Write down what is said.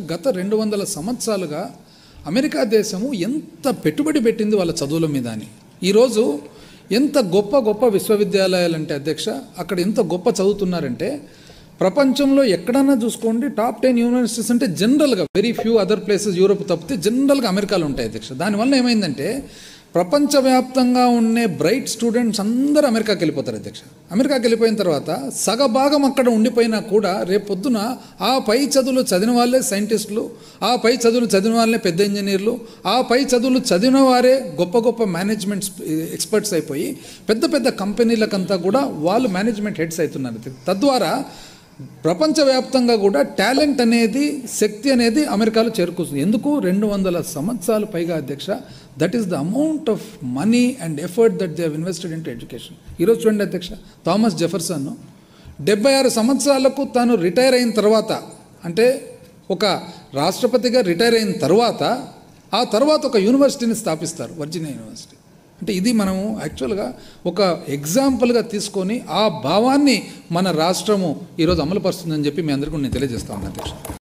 గత రెండు వందల సంవత్సరాలుగా అమెరికా దేశము ఎంత పెట్టుబడి పెట్టింది వాళ్ళ చదువుల మీద అని ఈరోజు ఎంత గొప్ప గొప్ప విశ్వవిద్యాలయాలు అంటే అధ్యక్ష అక్కడ ఎంత గొప్ప చదువుతున్నారంటే ప్రపంచంలో ఎక్కడన్నా చూసుకోండి టాప్ టెన్ యూనివర్సిటీస్ అంటే జనరల్గా very few other places Europe తప్పితే జనరల్గా అమెరికాలో ఉంటాయి అధ్యక్ష దానివల్ల ఏమైందంటే ప్రపంచవ్యాప్తంగా ఉండే బ్రైట్ స్టూడెంట్స్ అందరూ అమెరికాకి వెళ్ళిపోతారు అధ్యక్ష అమెరికాకి వెళ్ళిపోయిన తర్వాత సగభాగం అక్కడ ఉండిపోయినా కూడా రేపు పొద్దున ఆ పై చదువులు చదివిన వాళ్ళే సైంటిస్టులు ఆ పై చదువులు చదివిన వాళ్ళే పెద్ద ఇంజనీర్లు ఆ పై చదువులు చదివిన వారే గొప్ప గొప్ప మేనేజ్మెంట్ ఎక్స్పర్ట్స్ అయిపోయి పెద్ద పెద్ద కంపెనీలకంతా కూడా వాళ్ళు మేనేజ్మెంట్ హెడ్స్ అవుతున్నారు తద్వారా ప్రపంచవ్యాప్తంగా కూడా టాలెంట్ అనేది శక్తి అనేది అమెరికాలో చేరుకుంటుంది ఎందుకు రెండు వందల సంవత్సరాలు పైగా అధ్యక్ష that is the amount of money and effort that they invested in education ఈరోజు చూడండి అధ్యక్ష థామస్ జెఫర్సన్ డెబ్బై ఆరు సంవత్సరాలకు తాను రిటైర్ అయిన తర్వాత అంటే ఒక రాష్ట్రపతిగా రిటైర్ అయిన తర్వాత ఆ తర్వాత ఒక యూనివర్సిటీని స్థాపిస్తారు వర్జినియా యూనివర్సిటీ అంటే ఇది మనము యాక్చువల్గా ఒక ఎగ్జాంపుల్గా తీసుకొని ఆ భావాన్ని మన రాష్ట్రము ఈరోజు అమలుపరుస్తుందని చెప్పి మీ అందరికీ నేను తెలియజేస్తా ఉన్నాను అధ్యక్ష